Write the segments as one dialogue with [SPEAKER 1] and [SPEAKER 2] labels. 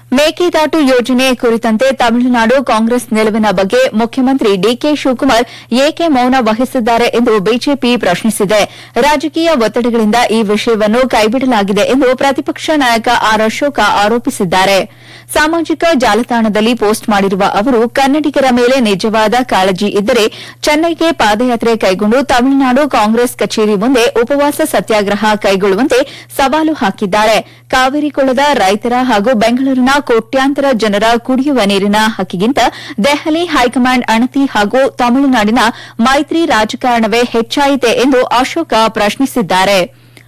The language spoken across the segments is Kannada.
[SPEAKER 1] ಮೇಕೆದಾಟು ಯೋಜನೆ ಕುರಿತಂತೆ ತಮಿಳುನಾಡು ಕಾಂಗ್ರೆಸ್ ನಿಲುವಿನ ಬಗ್ಗೆ ಮುಖ್ಯಮಂತ್ರಿ ಡಿಕೆ ಶಿವಕುಮಾರ್ ಏಕೆ ಮೌನ ವಹಿಸಿದ್ದಾರೆ ಎಂದು ಬಿಜೆಪಿ ಪ್ರಶ್ನಿಸಿದೆ ರಾಜಕೀಯ ಒತ್ತಡಗಳಿಂದ ಈ ವಿಷಯವನ್ನು ಕೈಬಿಡಲಾಗಿದೆ ಎಂದು ಪ್ರತಿಪಕ್ಷ ನಾಯಕ ಆರ್ ಅಶೋಕ ಆರೋಪಿಸಿದ್ದಾರೆ ಸಾಮಾಜಿಕ ಜಾಲತಾಣದಲ್ಲಿ ಪೋಸ್ಟ್ ಮಾಡಿರುವ ಅವರು ಕನ್ನಡಿಗರ ಮೇಲೆ ನಿಜವಾದ ಕಾಳಜಿ ಇದ್ದರೆ ಚೆನ್ನೈಗೆ ಪಾದಯಾತ್ರೆ ಕೈಗೊಂಡು ತಮಿಳುನಾಡು ಕಾಂಗ್ರೆಸ್ ಕಚೇರಿ ಮುಂದೆ ಉಪವಾಸ ಸತ್ಯಾಗ್ರಹ ಕೈಗೊಳ್ಳುವಂತೆ ಸವಾಲು ಹಾಕಿದ್ದಾರೆ ಕಾವೇರಿ ಕೊಳ್ಳದ ರೈತರ ಹಾಗೂ ಬೆಂಗಳೂರಿನ ಕೋಟ್ಯಾಂತರ ಜನರ ಕುಡಿಯುವ ನೀರಿನ ಹಕ್ಕಿಗಿಂತ ದೆಹಲಿ ಹೈಕಮಾಂಡ್ ಅಣತಿ ಹಾಗೂ ತಮಿಳುನಾಡಿನ ಮೈತ್ರಿ ರಾಜಕಾರಣವೇ ಹೆಚ್ಚಾಯಿತೆ ಎಂದು ಅಶೋಕ ಪ್ರಶ್ನಿಸಿದ್ದಾರೆ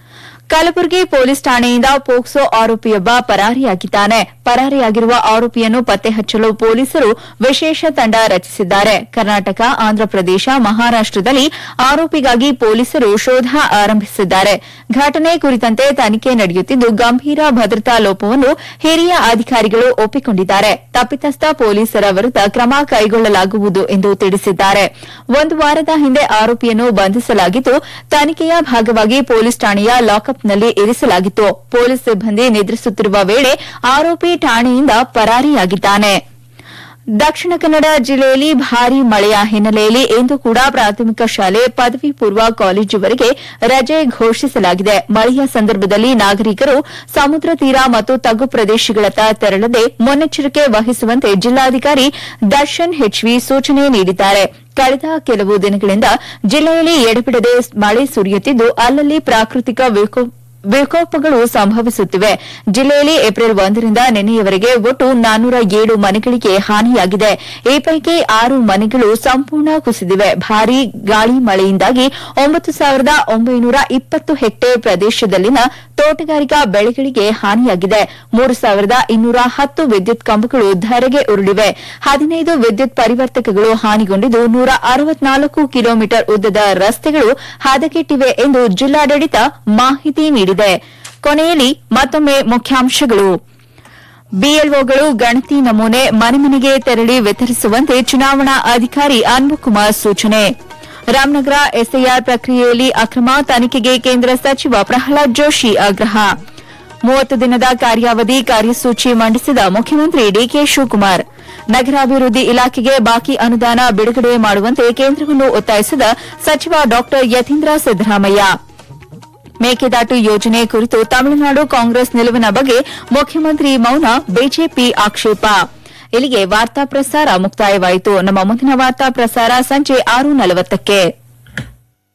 [SPEAKER 1] ಕಲಬುರಗಿ ಪೊಲೀಸ್ ಠಾಣೆಯಿಂದ ಪೋಕ್ಸೋ ಆರೋಪಿಯೊಬ್ಬ ಪರಾರಿಯಾಗಿದ್ದಾನೆ ಪರಾರಿಯಾಗಿರುವ ಆರೋಪಿಯನ್ನು ಪತ್ತೆ ಹಚ್ಚಲು ಪೊಲೀಸರು ವಿಶೇಷ ತಂಡ ರಚಿಸಿದ್ದಾರೆ ಕರ್ನಾಟಕ ಆಂಧ್ರಪ್ರದೇಶ ಮಹಾರಾಷ್ಟದಲ್ಲಿ ಆರೋಪಿಗಾಗಿ ಪೊಲೀಸರು ಶೋಧ ಆರಂಭಿಸಿದ್ದಾರೆ ಘಟನೆ ಕುರಿತಂತೆ ತನಿಖೆ ನಡೆಯುತ್ತಿದ್ದು ಗಂಭೀರ ಭದ್ರತಾ ಲೋಪವನ್ನು ಹಿರಿಯ ಅಧಿಕಾರಿಗಳು ಒಪ್ಪಿಕೊಂಡಿದ್ದಾರೆ ತಪ್ಪಿತಸ್ಥ ಪೊಲೀಸರ ವಿರುದ್ದ ಕ್ರಮ ಕೈಗೊಳ್ಳಲಾಗುವುದು ಎಂದು ತಿಳಿಸಿದ್ದಾರೆ ಒಂದು ವಾರದ ಹಿಂದೆ ಆರೋಪಿಯನ್ನು ಬಂಧಿಸಲಾಗಿದ್ದು ತನಿಖೆಯ ಭಾಗವಾಗಿ ಪೊಲೀಸ್ ಠಾಣೆಯ ಲಾಕಪ್ನಲ್ಲಿ ಇರಿಸಲಾಗಿತ್ತು ಪೊಲೀಸ್ ಸಿಬ್ಬಂದಿ ನಿದ್ರಿಸುತ್ತಿರುವ ವೇಳೆ ಆರೋಪಿ ಠಾಣೆಯಿಂದ ಪರಾರಿಯಾಗಿದ್ದಾನೆ ದಕ್ಷಿಣ ಕನ್ನಡ ಜಿಲ್ಲೆಯಲ್ಲಿ ಭಾರೀ ಮಳೆಯ ಹಿನ್ನೆಲೆಯಲ್ಲಿ ಇಂದು ಕೂಡ ಪ್ರಾಥಮಿಕ ಶಾಲೆ ಪದವಿ ಪೂರ್ವ ಕಾಲೇಜುವರೆಗೆ ರಜೆ ಘೋಷಿಸಲಾಗಿದೆ ಮಳೆಯ ಸಂದರ್ಭದಲ್ಲಿ ನಾಗರಿಕರು ಸಮುದ್ರ ತೀರ ಮತ್ತು ತಗ್ಗು ಪ್ರದೇಶಗಳತ್ತ ತೆರಳದೆ ಮುನ್ನೆಚ್ಚರಿಕೆ ವಹಿಸುವಂತೆ ಜಿಲ್ಲಾಧಿಕಾರಿ ದರ್ಶನ್ ಹೆಚ್ವಿ ಸೂಚನೆ ನೀಡಿದ್ದಾರೆ ಕಳೆದ ಕೆಲವು ದಿನಗಳಿಂದ ಜಿಲ್ಲೆಯಲ್ಲಿ ಎಡಬಿಡದೆ ಮಳೆ ಸುರಿಯುತ್ತಿದ್ದು ಅಲ್ಲಲ್ಲಿ ಪ್ರಾಕೃತಿಕ ವಿಕೋ- ವಿಕೋಪಗಳು ಸಂಭವಿಸುತ್ತಿವೆ ಜಿಲ್ಲೆಯಲ್ಲಿ ಏಪ್ರಿಲ್ ಒಂದರಿಂದ ನಿನ್ನೆಯವರೆಗೆ ಒಟ್ಟು ನಾನ್ನೂರ ಏಳು ಮನೆಗಳಿಗೆ ಹಾನಿಯಾಗಿದೆ ಈ ಪೈಕಿ ಆರು ಮನೆಗಳು ಸಂಪೂರ್ಣ ಕುಸಿದಿವೆ ಭಾರೀ ಗಾಳಿ ಮಳೆಯಿಂದಾಗಿ ಒಂಬತ್ತು ಸಾವಿರದ ಒಂಬೈನೂರ ಇಪ್ಪತ್ತು ಹೆಕ್ಟೇರ್ ಪ್ರದೇಶದಲ್ಲಿನ ತೋಟಗಾರಿಕಾ ಬೆಳೆಗಳಿಗೆ ಹಾನಿಯಾಗಿದೆ ಮೂರು ಸಾವಿರದ ಇನ್ನೂರ ಹತ್ತು ವಿದ್ಯುತ್ ಕಂಬಗಳು ಧರೆಗೆ ಉರುಳಿವೆ ಹದಿನೈದು ವಿದ್ಯುತ್ ಪರಿವರ್ತಕಗಳು ಹಾನಿಗೊಂಡಿದ್ದು ನೂರ ಅರವತ್ನಾಲ್ಕು ಕಿಲೋಮೀಟರ್ ಉದ್ದದ ರಸ್ತೆಗಳು ಹದಗೆಟ್ಟಿವೆ ಎಂದು ಜಿಲ್ಲಾಡಳಿತ ಮಾಹಿತಿ ನೀಡಿದೆ ಕೊನೆಯಲ್ಲಿ ಮತ್ತೊಮ್ಮೆ ಮುಖ್ಯಾಂಶಗಳು ಬಿಎಲ್ಒಗಳು ಗಣತಿ ನಮೂನೆ ಮನೆ ಮನೆಗೆ ತೆರಳಿ ವಿತರಿಸುವಂತೆ ಚುನಾವಣಾ ಅಧಿಕಾರಿ ಅನ್ಬುಕುಮಾರ್ ಸೂಚನೆ ರಾಮನಗರ ಎಸ್ಐಆರ್ ಪ್ರಕ್ರಿಯೆಯಲ್ಲಿ ಅಕ್ರಮ ತನಿಖೆಗೆ ಕೇಂದ್ರ ಸಚಿವ ಪ್ರಹ್ಲಾದ್ ಜೋಶಿ ಆಗ್ರಹ ಮೂವತ್ತು ದಿನದ ಕಾರ್ಯಾವಧಿ ಕಾರ್ಯಸೂಚಿ ಮಂಡಿಸಿದ ಮುಖ್ಯಮಂತ್ರಿ ಡಿಕೆ ಶಿವಕುಮಾರ್ ನಗರಾಭಿವೃದ್ಧಿ ಇಲಾಖೆಗೆ ಬಾಕಿ ಅನುದಾನ ಬಿಡುಗಡೆ ಮಾಡುವಂತೆ ಕೇಂದ್ರವನ್ನು ಒತ್ತಾಯಿಸಿದ ಸಚಿವ ಡಾ ಯತೀಂದ್ರ ಸಿದ್ದರಾಮಯ್ಯ ಮೇಕೆದಾಟು ಯೋಜನೆ ಕುರಿತು ತಮಿಳುನಾಡು ಕಾಂಗ್ರೆಸ್ ನಿಲುವಿನ ಬಗ್ಗೆ ಮುಖ್ಯಮಂತ್ರಿ ಮೌನ ಬಿಜೆಪಿ ಆಕ್ಷೇಪ ಇಲ್ಲಿಗೆ ವಾರ್ತಾ ಪ್ರಸಾರ ಮುಕ್ತಾಯವಾಯಿತು ನಮ್ಮ ಮುಂದಿನ ವಾರ್ತಾ ಪ್ರಸಾರ ಸಂಜೆ ಆರು ನಲವತ್ತಕ್ಕೆ